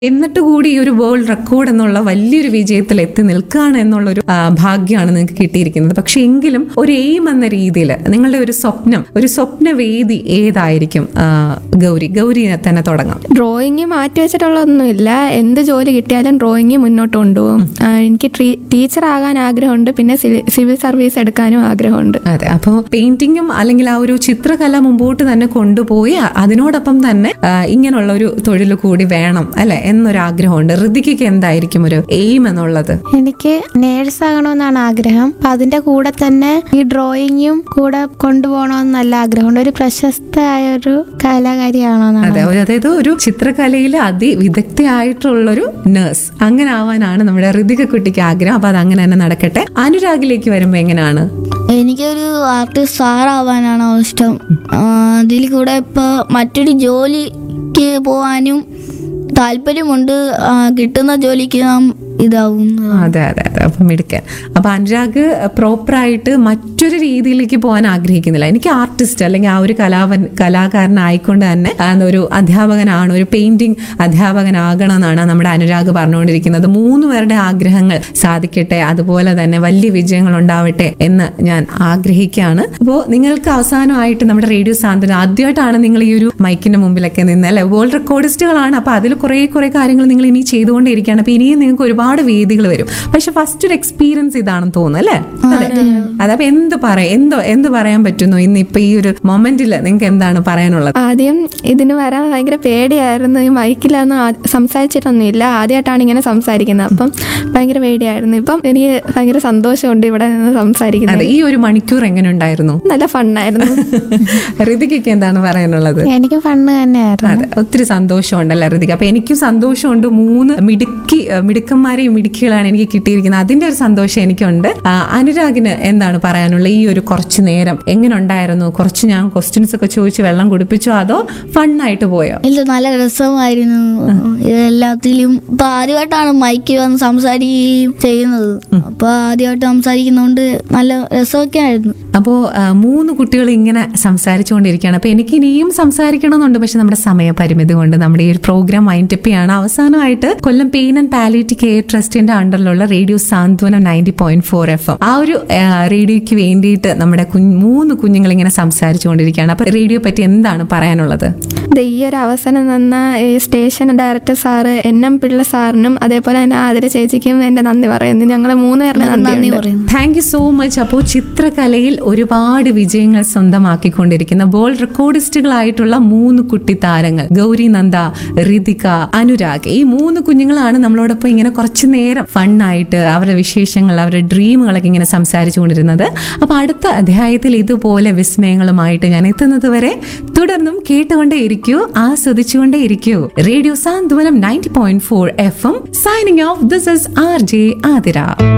എന്നിട്ട് കൂടി ഈ ഒരു വേൾഡ് റെക്കോർഡ് എന്നുള്ള വലിയൊരു വിജയത്തിൽ എത്തി നിൽക്കുകയാണ് എന്നുള്ളൊരു ആ, ഭാഗ്യമാണ് നിങ്ങൾക്ക് കിട്ടിയിരിക്കുന്നത് പക്ഷെ എങ്കിലും ഒരു എയിം എന്ന രീതിയിൽ നിങ്ങളുടെ ഒരു സ്വപ്നം ഒരു സ്വപ്നവേദി ഏതായിരിക്കും ആ, ഗൗരി ഗൗരിനെ തന്നെ തുടങ്ങാം ഡ്രോയിങ് മാറ്റി വെച്ചിട്ടുള്ളതൊന്നുമില്ല എന്ത് ജോലി കിട്ടിയാലും ഡ്രോയിങ് മുന്നോട്ട് കൊണ്ടുപോകും ആ, എനിക്ക് ടീച്ചർ ആകാൻ ആഗ്രഹമുണ്ട് പിന്നെ സിവി- സിവിൽ സർവീസ് എടുക്കാനും ആഗ്രഹമുണ്ട് അതെ അപ്പോൾ പെയിന്റിങ്ങും അല്ലെങ്കിൽ ആ ഒരു ചിത്രകല മുമ്പോട്ട് തന്നെ കൊണ്ടുപോയി അ- അതിനോടൊപ്പം തന്നെ ആ, ഇങ്ങനെയുള്ള ഒരു തൊഴിൽ കൂടി വേണം അല്ലെ എന്നൊരു ആഗ്രഹമുണ്ട് ഋതികയ്ക്ക് എന്തായിരിക്കും ഒരു എയിം എന്നുള്ളത് എനിക്ക് നേഴ്സ് ആകണമെന്നാണ് ആഗ്രഹം അപ്പൊ അതിന്റെ കൂടെ തന്നെ ഈ ഡ്രോയിങ്ങും കൂടെ കൊണ്ടുപോകണമെന്ന് നല്ല ആഗ്രഹമുണ്ട് ഒരു പ്രശസ്തയായ ഒരു കലാകാരിയാണോന്നാണ് അതെ ഒരു- അതായത് ഒരു ചിത്രകലയിൽ അതിവിദഗ്ധയായിട്ടുള്ളൊരു നേഴ്സ് അങ്ങനെ ആവാനാണ് നമ്മുടെ ഋതിക കുട്ടിക്ക് ആഗ്രഹം അപ്പൊ അത് അങ്ങനെ തന്നെ നടക്കട്ടെ അനുരാഗിലേക്ക് വരുമ്പോ എങ്ങനെയാണ് എനിക്കൊരു ആർട്ടിസ്റ്റ് സാറാവാനാണ് ഇഷ്ടം ആ, അതിൽ കൂടെ ഇപ്പോൾ മറ്റൊരു ജോലിക്ക് പോകാനും താല്പര്യമുണ്ട് ആ, കിട്ടുന്ന ജോലിക്ക് നാം ഇതാവുന്നു അതെ അതെ അതെ അപ്പൊ മിടുക്കൻ അപ്പൊ അനുരാഗ് പ്രോപ്പറായിട്ട് മറ്റൊരു രീതിയിലേക്ക് പോകാൻ ആഗ്രഹിക്കുന്നില്ല എനിക്ക് ആർട്ടിസ്റ്റ് അല്ലെങ്കിൽ ആ ഒരു കലാവൻ കലാകാരനായിക്കൊണ്ട് തന്നെ ആ, ഒരു അധ്യാപകനാണ് ഒരു പെയിന്റിംഗ് അധ്യാപകനാകണം എന്നാണ് നമ്മുടെ അനുരാഗ് പറഞ്ഞുകൊണ്ടിരിക്കുന്നത് മൂന്ന് പേരുടെ ആഗ്രഹങ്ങൾ സാധിക്കട്ടെ അതുപോലെ തന്നെ വലിയ വിജയങ്ങൾ ഉണ്ടാവട്ടെ എന്ന് ഞാൻ ആഗ്രഹിക്കുകയാണ് അപ്പോൾ നിങ്ങൾക്ക് അവസാനമായിട്ട് നമ്മുടെ റേഡിയോ സാന്ത്വനം ആദ്യമായിട്ടാണ് നിങ്ങൾ ഈ ഒരു മൈക്കിന്റെ മുമ്പിലൊക്കെ നിന്ന് അല്ലെ വേൾഡ് റെക്കോർഡിസ്റ്റുകളാണ് അപ്പൊ അതിൽ കുറെ കുറെ കാര്യങ്ങൾ നിങ്ങൾ ഇനി ചെയ്തുകൊണ്ടിരിക്കുകയാണ് അപ്പൊ ഇനിയും നിങ്ങൾക്ക് ഒരുപാട് വേദികൾ വരും പക്ഷെ ഫസ്റ്റ് ഒരു എക്സ്പീരിയൻസ് ഇതാണെന്ന് തോന്നുന്നു അല്ലേ അതെ അതപ്പോ എന്ത് പറയാം എന്തോ എന്ത് പറയാൻ പറ്റുന്നു ഇന്ന് ഇപ്പൊ ഈ ഒരു മൊമെന്റിൽ നിങ്ങൾക്ക് എന്താണ് പറയാനുള്ളത് ആദ്യം ഇതിന് വരാൻ ഭയങ്കര പേടിയായിരുന്നു ഈ മൈക്കിലൊന്നും ആ- സംസാരിച്ചിട്ടൊന്നുമില്ല ആദ്യമായിട്ടാണ് ഇങ്ങനെ സംസാരിക്കുന്നത് അപ്പം ഭയങ്കര പേടിയായിരുന്നു ഇപ്പം എനിക്ക് ഭയങ്കര സന്തോഷമുണ്ട് ഇവിടെ നിന്ന് സംസാരിക്കുന്നത് അതെ ഈ ഒരു മണിക്കൂർ എങ്ങനെ ഉണ്ടായിരുന്നു നല്ല ഫണ്ണായിരുന്നു ഋതികയ്ക്ക് എന്താണ് പറയാനുള്ളത് എനിക്ക് ഫണ്ണ് തന്നെയായിരുന്നു അതെ ഒത്തിരി സന്തോഷമുണ്ടല്ലോ ഋതിക അപ്പൊ എനിക്കും സന്തോഷമുണ്ട് മൂന്ന് മിടുക്കി അഹ് മിടുക്കന്മാരെയും മിടുക്കികളാണ് എനിക്ക് കിട്ടിയിരിക്കുന്നത് അതിന്റെ ഒരു സന്തോഷം എനിക്കുണ്ട് ആ, അനുരാഗിന് എന്താണ് പറയാനുള്ള ഈ ഒരു കുറച്ചു നേരം എങ്ങനെ ഉണ്ടായിരുന്നു കുറച്ച് ഞാൻ ക്വസ്റ്റ്യൻസ് ഒക്കെ ചോദിച്ച് വെള്ളം കുടിപ്പിച്ചോ അതോ ഫണ്ണായിട്ട് പോയോ ഇല്ല നല്ല രസമായിരുന്നു എല്ലാത്തിലും ഇപ്പൊ ആദ്യമായിട്ടാണ് മൈക്ക് വന്ന് സംസാരിക്കുകയും ചെയ്യുന്നത് അപ്പൊ ആദ്യമായിട്ട് സംസാരിക്കുന്നതുകൊണ്ട് നല്ല രസമൊക്കെ ആയിരുന്നു അപ്പോൾ മൂന്ന് കുട്ടികൾ ഇങ്ങനെ സംസാരിച്ചുകൊണ്ടിരിക്കുകയാണ് അപ്പോൾ എനിക്ക് ഇനിയും സംസാരിക്കണമെന്നുണ്ട് പക്ഷെ നമ്മുടെ സമയപരിമിതി കൊണ്ട് നമ്മുടെ ഈ ഒരു പ്രോഗ്രാം വൈൻഡപ്പ് ചെയ്യാണ് അവസാനമായിട്ട് Kollam pain and palliative care ട്രസ്റ്റിന്റെ അണ്ടറിലുള്ള radio Santhwanam ninety point four F M ആ ഒരു ആ, റേഡിയോയ്ക്ക് വേണ്ടിയിട്ട് നമ്മുടെ കുഞ്ഞ് മൂന്ന് കുഞ്ഞുങ്ങൾ ഇങ്ങനെ സംസാരിച്ചുകൊണ്ടിരിക്കുകയാണ് അപ്പോൾ റേഡിയോ പറ്റി എന്താണ് പറയാനുള്ളത് ഇത് ഈ ഒരു അവസരം തന്ന ഈ station director sir N M Pillai സാറിനും അതേപോലെ തന്നെ ആതിര ചേച്ചിക്കും എന്റെ നന്ദി പറയുന്നു ഞങ്ങൾ മൂന്ന് പേരുടെ നന്ദി നന്ദി പറയുന്നു താങ്ക് യു സോ മച്ച് അപ്പോൾ ചിത്രകലയിൽ ഒരുപാട് വിജയങ്ങൾ സ്വന്തമാക്കിക്കൊണ്ടിരിക്കുന്ന വേൾഡ് റെക്കോർഡിസ്റ്റുകളായിട്ടുള്ള മൂന്ന് കുട്ടി താരങ്ങൾ ഗൗരി നന്ദ ഋതിക അനുരാഗ് ഈ മൂന്ന് കുഞ്ഞുങ്ങളാണ് നമ്മളോടൊപ്പം ഇങ്ങനെ കുറച്ചു നേരം ഫണ്ണായിട്ട് അവരുടെ വിശേഷങ്ങൾ അവരുടെ ഡ്രീമുകളൊക്കെ ഇങ്ങനെ സംസാരിച്ചുകൊണ്ടിരുന്നത് അപ്പൊ അടുത്ത അധ്യായത്തിൽ ഇതുപോലെ വിസ്മയങ്ങളുമായിട്ട് ഞാൻ എത്തുന്നത് വരെ തുടർന്നും കേട്ടുകൊണ്ടേ ഇരിക്കൂ ആസ്വദിച്ചുകൊണ്ടേ ഇരിക്കൂ radio Santhwanam ninety point four F M signing off this is R J Athira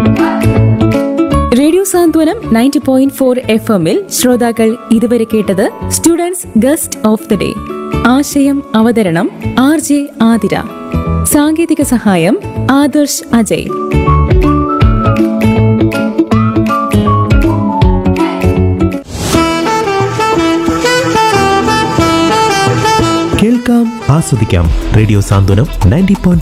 radio Santhwanam ninety point four F എമ്മിൽ ശ്രോതാക്കൾ ഇതുവരെ കേട്ടത് students guest of the day ആശയം അവതരണം ആർ ജെ ആതിര സാങ്കേതിക സഹായം ആദർശ് അജയ് കേൾക്കാം ആസ്വദിക്കാം റേഡിയോ സാന്ത്വനം നയൻറ്റി പോയിന്റ്